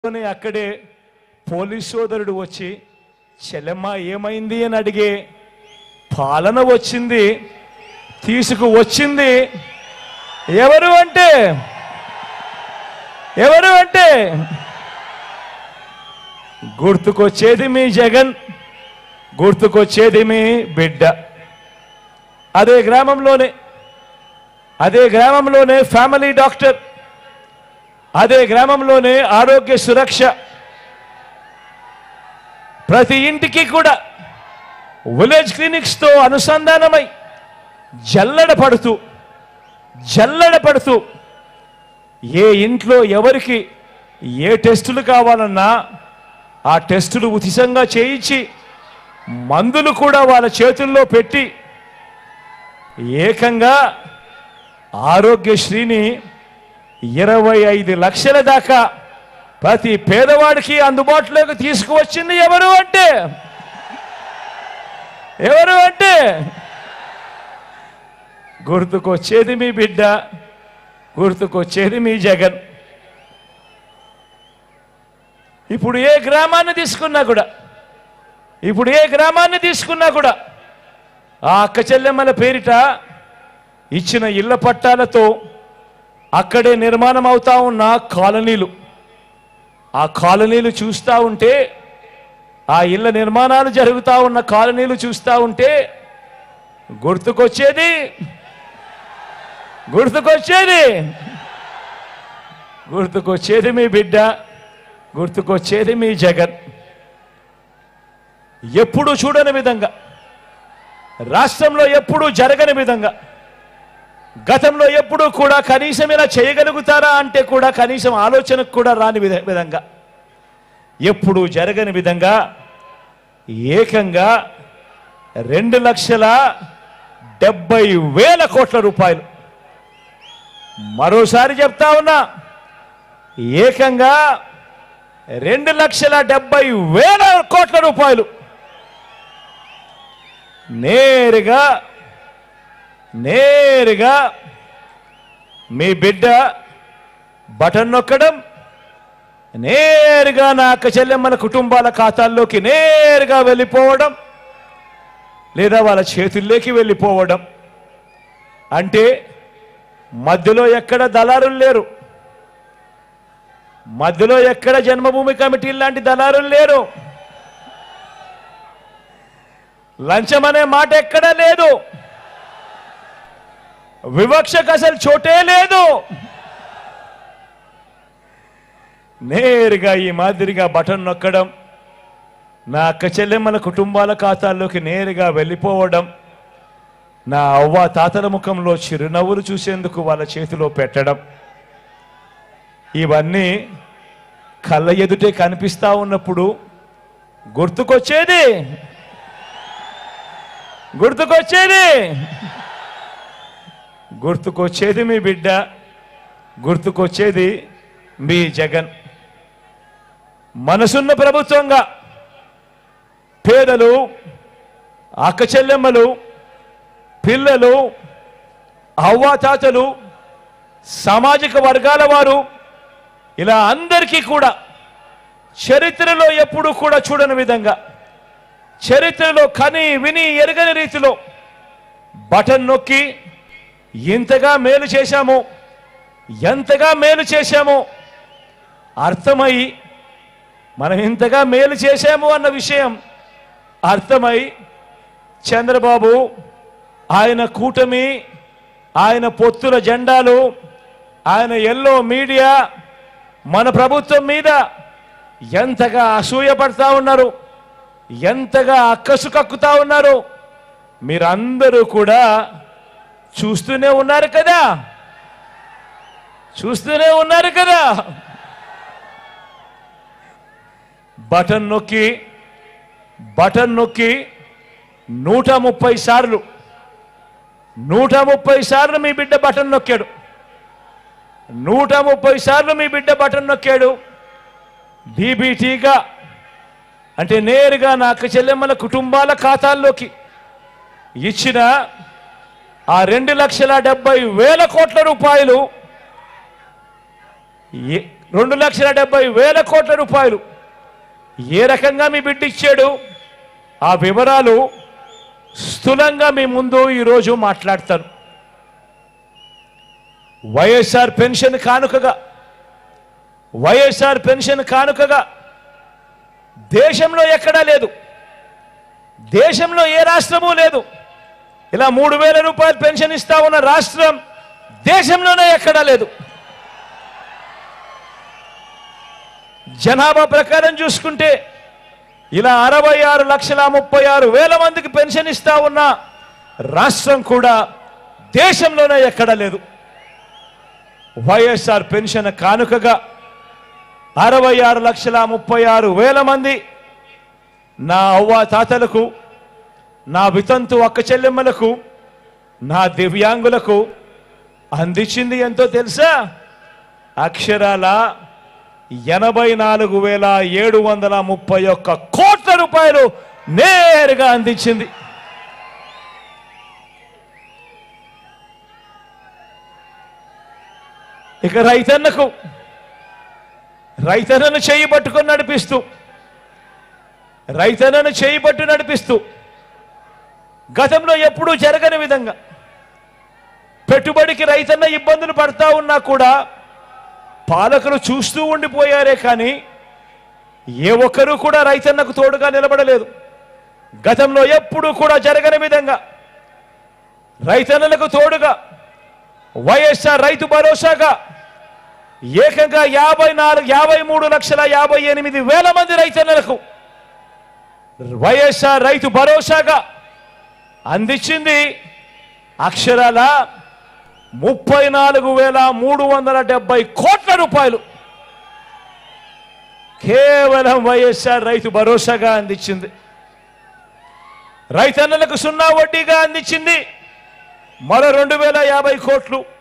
లోనే అక్కడే పోలీస్ సోదరుడు వచ్చి చెల్లెమ్మ ఏమైంది అని అడిగే పాలన వచ్చింది తీసుకు వచ్చింది ఎవరు అంటే ఎవరు అంటే గుర్తుకొచ్చేది మీ జగన్ గుర్తుకొచ్చేది మీ బిడ్డ అదే గ్రామంలోనే అదే గ్రామంలోనే ఫ్యామిలీ డాక్టర్ అదే గ్రామంలోనే ఆరోగ్య సురక్ష ప్రతి ఇంటికి కూడా విలేజ్ క్లినిక్స్తో అనుసంధానమై జల్లడ పడుతూ జల్లడ పడుతూ ఏ ఇంట్లో ఎవరికి ఏ టెస్టులు కావాలన్నా ఆ టెస్టులు ఉచితంగా చేయించి మందులు కూడా వాళ్ళ చేతుల్లో పెట్టి ఏకంగా ఆరోగ్యశ్రీని ఇరవై ఐదు లక్షల దాకా ప్రతి పేదవాడికి అందుబాటులోకి తీసుకువచ్చింది ఎవరు అంటే ఎవరు అంటే గుర్తుకొచ్చేది మీ బిడ్డ గుర్తుకొచ్చేది మీ జగన్ ఇప్పుడు ఏ గ్రామాన్ని తీసుకున్నా కూడా ఇప్పుడు ఏ గ్రామాన్ని తీసుకున్నా కూడా ఆ అక్క చెల్లెమ్మల పేరిట ఇచ్చిన ఇళ్ల పట్టాలతో అక్కడే నిర్మాణం అవుతా ఉన్న కాలనీలు ఆ కాలనీలు చూస్తూ ఉంటే ఆ ఇళ్ల నిర్మాణాలు జరుగుతూ ఉన్న కాలనీలు చూస్తూ ఉంటే గుర్తుకొచ్చేది గుర్తుకొచ్చేది గుర్తుకొచ్చేది మీ బిడ్డ గుర్తుకొచ్చేది మీ జగన్ ఎప్పుడు చూడని విధంగా రాష్ట్రంలో ఎప్పుడూ జరగని విధంగా గతంలో ఎప్పుడూ కూడా కనీసం ఇలా చేయగలుగుతారా అంటే కూడా కనీసం ఆలోచనకు కూడా రాని విధ- విధంగా ఎప్పుడు జరగని విధంగా ఏకంగా రెండు లక్షల డెబ్బై వేల కోట్ల రూపాయలు మరోసారి చెప్తా ఉన్నా ఏకంగా రెండు లక్షల డెబ్బై వేల కోట్ల రూపాయలు నేరుగా నేరుగా మీ బిడ్డ బటన్ నొక్కడం నేరుగా నా అక్క చెల్లెమ్మల కుటుంబాల ఖాతాల్లోకి నేరుగా వెళ్ళిపోవడం లేదా వాళ్ళ చేతుల్లోకి వెళ్ళిపోవడం అంటే మధ్యలో ఎక్కడ దళారులు లేరు మధ్యలో ఎక్కడ జన్మభూమి కమిటీ లాంటి దళారులు లేరు లంచం అనే మాట ఎక్కడా లేదు వివక్షకు అసలు చోటే లేదు నేరుగా ఈ మాదిరిగా బటన్ నొక్కడం నా అక్క చెల్లెమ్మల కుటుంబాల ఖాతాల్లోకి నేరుగా వెళ్ళిపోవడం నా అవ్వ తాతల ముఖంలో చిరునవ్వులు చూసేందుకు వాళ్ళ చేతిలో పెట్టడం ఇవన్నీ కళ్ళ ఎదుటే కనిపిస్తా ఉన్నప్పుడు గుర్తుకొచ్చేది గుర్తుకొచ్చేది గుర్తుకొచ్చేది మీ బిడ్డ గుర్తుకొచ్చేది మీ జగన్ మనసున్న ప్రభుత్వంగా పేదలు అక్క చెల్లెమ్మలు పిల్లలు అవ్వాతాతలు సామాజిక వర్గాల వారు ఇలా అందరికీ కూడా చరిత్రలో ఎప్పుడూ కూడా చూడని విధంగా చరిత్రలో కని విని ఎరగని రీతిలో బటన్ నొక్కి ఇంతగా మేలు చేశాము ఎంతగా మేలు చేశామో అర్థమై మనం ఇంతగా మేలు చేశాము అన్న విషయం అర్థమై చంద్రబాబు ఆయన కూటమి ఆయన పొత్తుల జెండాలు ఆయన ఎల్లో మీడియా మన ప్రభుత్వం మీద ఎంతగా అసూయపడతా ఉన్నారు ఎంతగా అక్కసు కక్కుతా ఉన్నారు మీరందరూ కూడా చూస్తూనే ఉన్నారు కదా చూస్తూనే ఉన్నారు కదా బటన్ నొక్కి బటన్ నొక్కి నూట ముప్పై సార్లు నూట ముప్పై సార్లు మీ బిడ్డ బటన్ నొక్కాడు నూట ముప్పై సార్లు మీ బిడ్డ బటన్ నొక్కాడు డీబీటీగా అంటే నేరుగా నా అక్క చెల్లెమ్మల కుటుంబాల ఖాతాల్లోకి ఇచ్చిన ఆ రెండు లక్షల డెబ్బై వేల కోట్ల రూపాయలు ఏ- రెండు లక్షల డెబ్బై వేల కోట్ల రూపాయలు ఏ రకంగా మీ బిడ్డ ఇచ్చాడు ఆ వివరాలు స్థూలంగా మీ ముందు ఈరోజు మాట్లాడతాను వైఎస్ఆర్ పెన్షన్ కానుకగా వైఎస్ఆర్ పెన్షన్ కానుకగా దేశంలో ఎక్కడా లేదు దేశంలో ఏ రాష్ట్రము లేదు ఇలా మూడు వేల రూపాయలు పెన్షన్ ఇస్తా ఉన్న రాష్ట్రం దేశంలోనే ఎక్కడా లేదు జనాభా ప్రకారం చూసుకుంటే ఇలా అరవై ఆరు లక్షల ముప్పై ఆరు వేల మందికి పెన్షన్ ఇస్తా ఉన్న రాష్ట్రం కూడా దేశంలోనే ఎక్కడా లేదు వైఎస్ఆర్ పెన్షన్ కానుకగా అరవై ఆరు లక్షల ముప్పై ఆరు వేల మంది నా అవ్వ తాతలకు నా వితంతు అక్క చెల్లెమ్మలకు నా దివ్యాంగులకు అందించింది ఎంతో తెలుసా అక్షరాల ఎనభై నాలుగు వేల ఏడు వందల ముప్పై ఒక్క కోట్ల రూపాయలు నేరుగా అందించింది ఇక రైతన్నకు రైతన్నను చేయి పట్టుకొని నడిపిస్తూ రైతన్నను చేయి పట్టు నడిపిస్తూ గతంలో ఎప్పుడూ జరగని విధంగా పెట్టుబడికి రైతన్న ఇబ్బందులు పడతా ఉన్నా కూడా పాలకులు చూస్తూ ఉండిపోయారే కానీ ఏ ఒక్కరూ కూడా రైతన్నకు తోడుగా నిలబడలేదు గతంలో ఎప్పుడూ కూడా జరగని విధంగా రైతన్నలకు తోడుగా వైఎస్ఆర్ రైతు భరోసాగా ఏకంగా యాభై నాలుగు యాభై మూడు లక్షల యాభై ఎనిమిది వేల మంది రైతన్నలకు వైఎస్ఆర్ రైతు భరోసాగా అందించింది అక్షరాల ముప్పై నాలుగు వేల మూడు వందల డెబ్బై కోట్ల రూపాయలు కేవలం వైఎస్ఆర్ రైతు భరోసాగా అందించింది రైతన్నలకు సున్నా వడ్డీగా అందించింది మరో రెండు వేల యాభై కోట్లు